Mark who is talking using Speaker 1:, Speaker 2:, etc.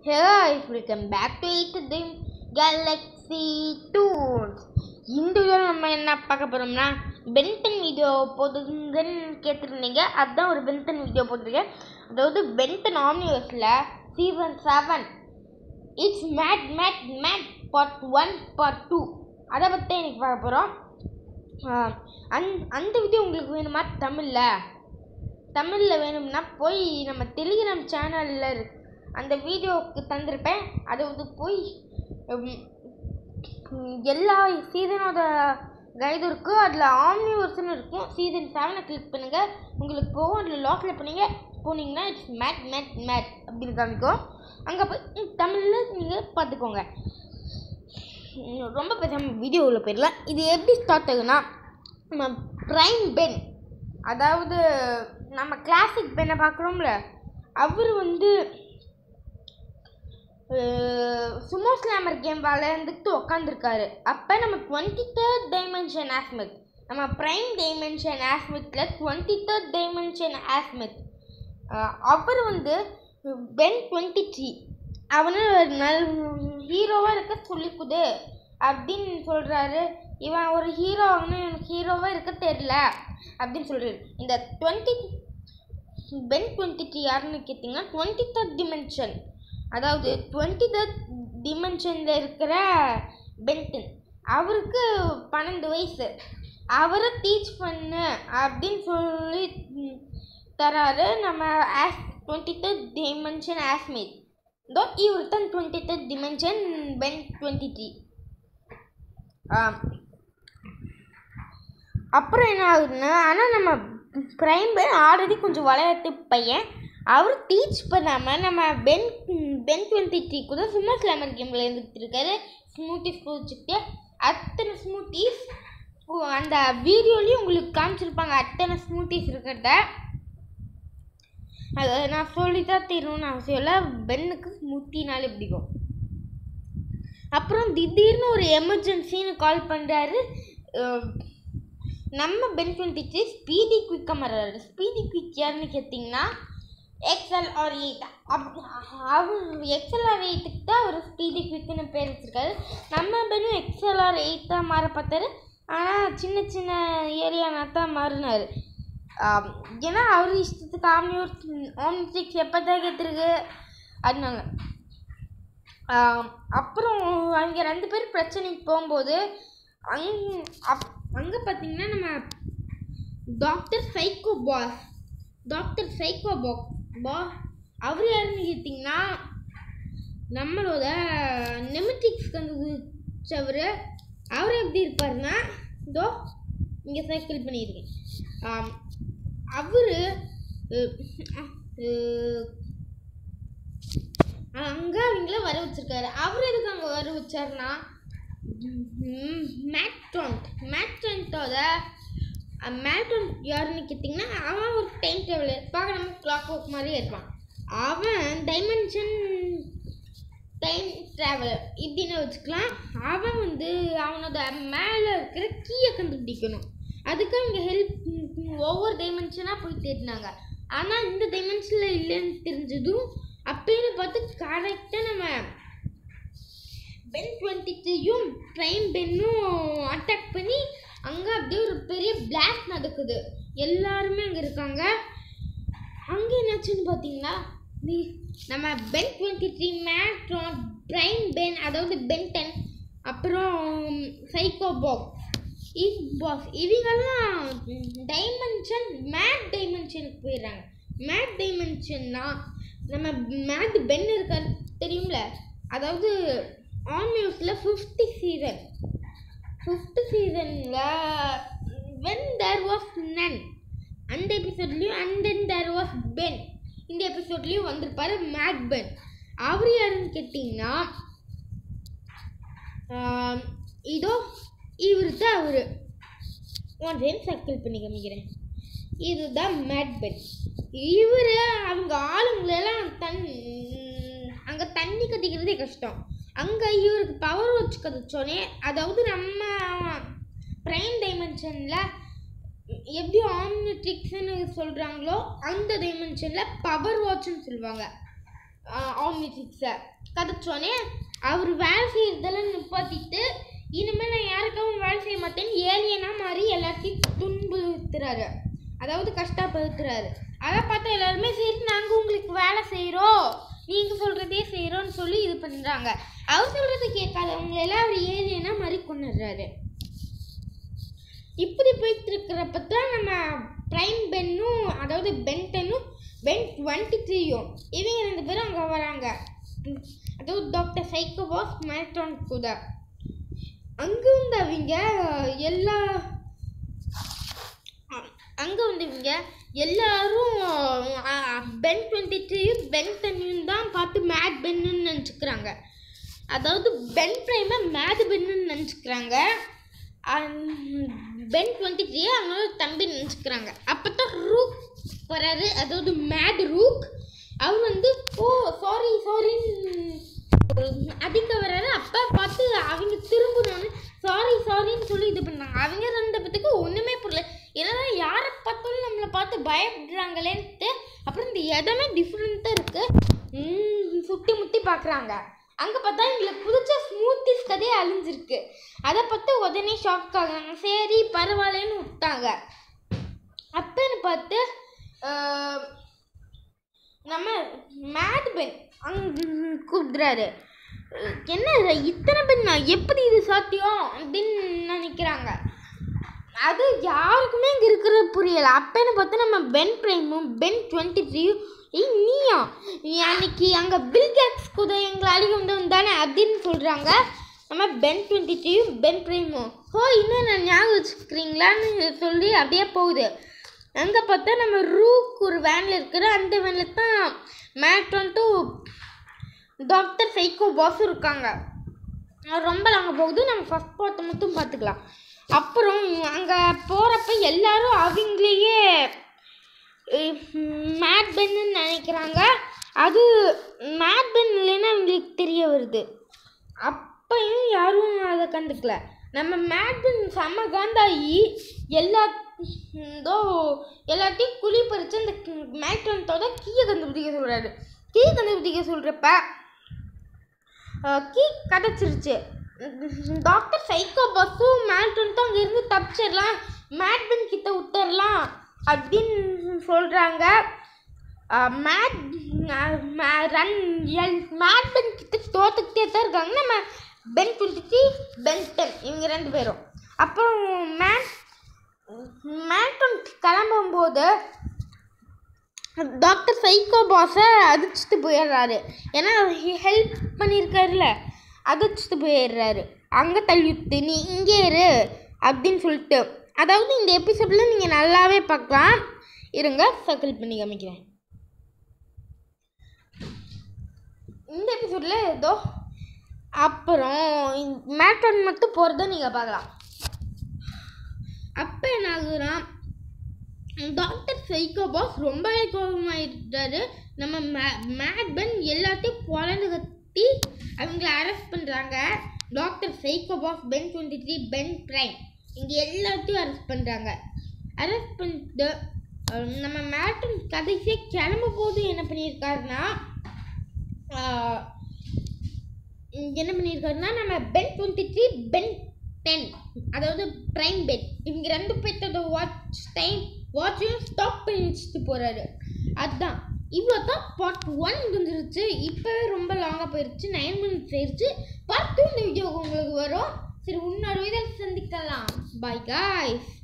Speaker 1: guys, welcome back to it the Galaxy Tours. இந்த வீடியோவில் நம்ம என்ன பார்க்க போகிறோம்னா பென்டன் வீடியோ போதுங்கன்னு கேட்டிருந்தீங்க அதுதான் ஒரு பென்டன் வீடியோ போட்டிருக்கேன் அதாவது பென்டன் ஆம்னிவர்ஸில் season seven it's mad mad mad part one part two அதை பற்றி எனக்கு பார்க்க போகிறோம் அந் அந்த வீடியோ உங்களுக்கு வேணுமா தமிழில் தமிழில் வேணும்னா போய் நம்ம டெலிகிராம் சேனலில் இருக்கு அந்த வீடியோவுக்கு தந்திருப்பேன் அதை வந்து போய் உம், உம், எல்லா சீசனோட கைடும் இருக்கும் அதில் ஆம்னிவர்ஸ்னு இருக்கும் சீசன் செவனை கிளிக் பண்ணுங்கள் உங்களுக்கு போகும் அதில் லாக்கில் பண்ணீங்க போனீங்கன்னா இட்ஸ் மேட் மேட் மேட் அப்படின்னு காமிக்கும் அங்கே போய் தமிழில் நீங்கள் பார்த்துக்கோங்க உம், ரொம்ப பேசாமல் வீடியோவில் போயிடலாம் இது எப்படி ஸ்டார்ட் ஆகுனா நம்ம ப்ரைம் பென் அதாவது நம்ம கிளாசிக் பென்னை பார்க்குறோம்ல அவர் வந்து சுமோ ஸ்லாமர் கேம் விளையாண்டுட்டு உட்காந்துருக்காரு அப்போ நம்ம டுவெண்ட்டி தேர்ட் டைமென்ஷன் ஆஸ்மெத் நம்ம ப்ரைம் டைமென்ஷன் ஆஸ்மெத்தில் டுவெண்ட்டி தேர்ட் டைமென்ஷன் ஆஸ்மெத் அவர் வந்து பென் டுவெண்ட்டி த்ரீ அவனு நல் ஹீரோவாக இருக்க சொல்லிக்குது அப்படின்னு சொல்கிறாரு இவன் ஒரு ஹீரோ அவனு எனக்கு ஹீரோவாக இருக்க தெரில அப்படின்னு சொல்கிறாரு இந்த டுவெண்ட்டி பென் டுவெண்ட்டி த்ரீ யாருன்னு கேட்டிங்கன்னா டுவெண்ட்டி தேர்ட் டிமென்ஷன் அதாவது டுவெண்ட்டி தேர்ட் டிமென்ஷனில் இருக்கிற பென்டன் அவருக்கு பன்னெண்டு வயசு அவரை டீச் பண்ணு அப்படின்னு சொல்லி ம், தராரு நம்ம ஆஸ் டுவெண்ட்டி தேர்ட் டிமென்ஷன் ஆஸ்மேட் இதோ இவர் தான் twenty third dimension Ben twenty three அப்புறம் என்ன ஆகுதுன்னா ஆனால் நம்ம பிரைம் பென் ஆல்ரெடி கொஞ்சம் விளையாட்டு பையன் அவர் டீச் பண்ணாமல் நம்ம பென் பென் டுவெண்ட்டி த்ரீ கூட சும்மா ஸ்லாமர் கேமில் இருந்துட்டு இருக்காரு ஸ்மூத்திஸ் போச்சுட்டு அத்தனை ஸ்மூத்திஸ் அந்த வீடியோலேயும் உங்களுக்கு காமிச்சிருப்பாங்க அத்தனை ஸ்மூத்திஸ் இருக்கிறத அதை நான் சொல்லித்தான் தெரியணும்னு அவசியம் இல்லை பென்னுக்கு ஸ்மூத்தினாலே பிடிக்கும் அப்புறம் திடீர்னு ஒரு எமர்ஜென்சின்னு கால் பண்ணுறாரு நம்ம பென் டுவெண்ட்டி த்ரீ ஸ்பீடி குயிக்காக மாறாரு ஸ்பீடி குயிக் யாருன்னு கேட்டிங்கன்னா எக்ஸ்எல் ஆர் எயிட் அவர் எக்ஸ்எல் ஆர் எயிட்டுக்கு தான் அவர் ஸ்பீடி குயிக்னு பேர் வச்சிருக்காரு நம்ம பெண்ணும் எக்ஸ்எல் ஆர் எயிட்டாக மாற பார்த்தாரு ஆனால் சின்ன சின்ன ஏரியானா தான் மாறினார் ஏன்னா அவர் இஷ்டத்துக்கு ஆம்னியூர் ஆம்னிசிக்ஸ் எப்போ தான் கேட்டிருக்கு அதனால ஆம், அப்புறம் அங்கே ரெண்டு பேர் பிரச்சனைக்கு போகும்போது அங் அப் அங்கே பார்த்தீங்கன்னா நம்ம doctor psycho boss doctor psycho பா பா அவர் யாருன்னு கேட்டிங்கன்னா நம்மளோட நெமட்டிக்ஸ் கண்டுபிடிச்சவர் அவர் எப்படி இருப்பாருன்னா இதோ இங்கே சைக்கிள் பண்ணியிருக்கேன் அவர் அங்கே அவங்கள வர வச்சிருக்காரு அவர் எதுக்கு அங்கே வர வச்சாருன்னா மேட்ரான்ட் மேட்ரான்ட்டோட மேட்ரான்ட் யாருன்னு கேட்டிங்கன்னா அவன் ஒரு டைம் டேபிள் பார்க்க நம்ம கிளாக் ஒர்க் மாதிரியே இருப்பான் அவன் டைமென்ஷன் டைம் ட்ராவலர் இப்படின்னு வச்சுக்கலாம் அவன் வந்து அவனோட மேலே இருக்கிற கீயை கண்டுபிடிக்கணும் அதுக்கு அவங்க ஹெல்ப் ஒவ்வொரு டைமென்ஷனாக போய் தேடினாங்க ஆனால் இந்த டைமென்ஷனில் இல்லைன்னு தெரிஞ்சதும் அப்படின்னு பார்த்து கரெக்டாக நம்ம பென் டுவெண்ட்டி த்ரீயும் ப்ரைம் பென்னும் அட்டாக் பண்ணி அங்கே அப்படியே ஒரு பெரிய பிளாக் நடக்குது எல்லாருமே அங்கே இருக்காங்க அங்கே என்னாச்சுன்னு பார்த்தீங்கன்னா நீ- நம்ம பென் டுவெண்ட்டி த்ரீ மேட்ரான் பிரைம் பென் அதாவது பென்டன் அப்புறம் சைக்கோ பாக் இஸ் பாஸ் இவங்கெல்லாம் டைமென்ஷன் மேட் டைமென்ஷனுக்கு போயிடுறாங்க மேட் டைமென்ஷன்னா நம்ம மேட் பென் இருக்கார் தெரியும்ல அதாவது ஆன்மியூஸில் ஃபிஃப்டி சீசன் ஃபிஃப்த் சீசனில் வென் தேர் வாஸ் நன் அந்த எபிசோட்லேயும் and then there was Ben இந்த எபிசோட்லேயும் வந்திருப்பாரு மேட் பென் அவர் யாருன்னு கேட்டிங்கன்னா ஆம், இதோ இவர் தான் அவர் ஒன் டைம் சர்க்கிள் பண்ணி காமிக்கிறேன் இதுதான் மேட் பென் இவர் அவங்க ஆளுங்களெல்லாம் தன் அங்கே தண்ணி கட்டிக்கிறதே கஷ்டம் அங்கே இவருக்கு பவர் வச்சு கதைச்சோன்னே அதாவது நம்ம ப்ரைம் டைமென்ஷனில் எப்படி ஆம்னிட்ரிக்ஸ்னு சொல்கிறாங்களோ அந்த டைமென்ஷனில் பவர் வாட்ச்னு சொல்லுவாங்க ஆம்னிட்ரிக்ஸை கதைச்சோன்னே அவர் வேலை செய்கிறதெல்லாம் நிப்பாட்டிட்டு இனிமேல் நான் யாருக்காகவும் வேலை செய்ய மாட்டேன்னு ஏலியனாக மாறி எல்லாத்தையும் துன்புறுத்துறாரு அதாவது கஷ்டப்படுத்துறாரு அதை பார்த்து எல்லாருமே சரி நாங்கள் உங்களுக்கு வேலை செய்கிறோம் நீங்கள் சொல்கிறதே செய்கிறோன்னு சொல்லி இது பண்ணுறாங்க அவர் சொல்கிறது கேட்காதவங்களெல்லாம் அவர் ஏலியனாக மாறி கொண்டுடுறாரு இப்படி போயிட்டு இருக்கிறப்ப தான் நம்ம ப்ரைம் பென்னும் அதாவது பென்டனும் பென் டுவெண்ட்டி த்ரீயும் இவங்க ரெண்டு பேரும் அங்கே வராங்க உம், அதாவது டாக்டர் சைக்கோபாஸ் மேட்ரான் கூட அங்கே வந்து அவங்க எல்லா அங்கே வந்து இவங்க எல்லாரும் பென் டுவெண்ட்டி த்ரீயும் பென் டென்னையும் தான் பார்த்து மேட் பென்னு நினச்சிக்கிறாங்க அதாவது பென் ப்ரைமை மேட் பென்னு நினச்சிக்கிறாங்க பென் டுவெண்ட்டி த்ரீ அவங்களோட தம்பி நினச்சிக்கிறாங்க அப்போ தான் ரூக் வராரு அதாவது மேட் ரூக் அவர் வந்து ஓ சாரி சாரின்னு அதிக வராரு அப்போ பார்த்து அவங்க திரும்பணும்னு சாரி சாரின்னு சொல்லி இது பண்ணாங்க அவங்க ரெண்டு பேத்துக்கு ஒன்றுமே புரியல ஏன்னா யாரை பார்த்தாலும் நம்மளை பார்த்து பயப்படுறாங்களேன்ட்டு அப்புறம் இந்த இடமே டிஃப்ரெண்ட்டாக இருக்குது சுற்றி முற்றி பார்க்குறாங்க அங்கே பார்த்தா எங்களுக்கு பிடிச்ச ஸ்மூத்திஸ் கதையே அழிஞ்சிருக்கு அதை பார்த்து உடனே ஷாக் ஆகுறாங்க சரி பரவாயில்லன்னு விட்டாங்க அப்பன்னு பார்த்து ஆஹ், நம்ம மேட் பென் அங்கே கூப்பிடுறாரு அஹ், என்ன இது? இத்தனை பெண்ணா எப்படி இது சாத்தியம் அப்படின்னு நினைக்கிறாங்க அது யாருக்குமே இங்கே இருக்கிறது புரியல அப்பன்னு பார்த்து நம்ம பென் பிரைமும் பென் டுவெண்ட்டி த்ரீயும் ஏய் நீயா நீ அன்னைக்கு அங்கே பில் கேட்ஸ் கூட எங்களை அழிக்க வந்தவன் தானே அப்படின்னு சொல்கிறாங்க நம்ம பென் டுவெண்ட்டி த்ரீயும் பென் பிரைமும் ஓ இன்னும் நான் ஞாபகம் வச்சுக்கிறீங்களான்னு சொல்லி அப்படியே போகுது அங்கே பார்த்தா நம்ம ரூக் ஒரு வேனில் இருக்கிற அந்த வேனில் தான் மேட்ரான் டு டாக்டர் சைக்கோ பாஸும் இருக்காங்க அது ரொம்ப லாங்க போகுது நம்ம ஃபஸ்ட் பார்ட்டை மட்டும் பார்த்துக்கலாம் அப்புறம் அங்கே போகிறப்ப எல்லாரும் அவங்களையே மேட் பென்னு நினைக்கிறாங்க அது மேட் பென் இல்லைன்னு அவங்களுக்கு தெரிய வருது அப்பயும் யாரும் அதை கண்டுக்கல நம்ம மேட் பென் செம்ம காந்தாயி எல்லா இதோ எல்லாத்தையும் குழி பறித்து அந்த மேட்ரன்ட்டோட கீயை கண்டுபிடிக்க சொல்கிறாரு கீ கண்டுபிடிக்க சொல்கிறப்ப கீ கிடச்சிருச்சு டாக்டர் சைக்கோ பஸ்ஸும் மேட்ரன்ட்டும் அங்கேருந்து தப்பிச்சிடலாம் மேட்பன் கிட்ட விட்டுறலாம் அப்படின்னு சொல்கிறாங்க மேட் ரன் எல் மேட்பன் கிட்ட தோத்துக்கிட்டே தான் இருக்காங்க நம்ம பென் டுவெண்ட்டி பென் டென் இவங்க ரெண்டு பேரும் அப்புறம் மேட் மேட்டன் கிளம்பும்போது டாக்டர் சைக்கோ பாஸை அடிச்சுட்டு போயிடுறாரு ஏன்னா ஹெல்ப் பண்ணியிருக்காருல அடிச்சுட்டு போயிடுறாரு அங்கே தள்ளிவிட்டு நீ இங்கே இரு அப்படின்னு சொல்லிட்டு அதாவது இந்த எபிசோடில் நீங்கள் நல்லாவே பார்க்கலாம் இருங்க சர்க்கிள் பண்ணி காமிக்கிறேன் இந்த எபிசோடில் ஏதோ அப்புறம் மேட்டன் மட்டும் போகிறத நீங்கள் பார்க்கலாம் அப்போ என்ன ஆகுறான் டாக்டர் சைக்கோ பாஸ் ரொம்பவே கோபமாயிட்டாரு நம்ம மே மேட்பன் எல்லாத்தையும் பொழந்து கத்தி அவங்கள அரெஸ்ட் பண்ணுறாங்க doctor psycho Psychobos Ben twenty three Ben prime இங்கே எல்லாத்தையும் அரெஸ்ட் பண்ணுறாங்க அரெஸ்ட் பண்ணிட்டு அஹ், நம்ம மேட்டன் கடைசியாக கிளம்ப போது என்ன பண்ணியிருக்காருன்னா ஆஹ், இங்க என்ன பண்ணியிருக்காருன்னா நம்ம Ben twenty three Ben ten அதாவது ப்ரைம் பென் இவங்க ரெண்டு பேர்த்தோட வாட்ச் டைம் வாட்சையும் ஸ்டாப் பண்ணி வச்சுட்டு போகிறாரு அதுதான் இவ்வளோ தான் பார்ட் ஒன் முடிஞ்சிருச்சு இப்போவே ரொம்ப லாங்காக போயிருச்சு நைன் மினிட்ஸ் ஆயிடுச்சு பார்ட் டூ இந்த வீடியோ உங்களுக்கு வரும் சரி இன்னொரு வீடியோ சந்திக்கலாம் பாய் காய்ஸ்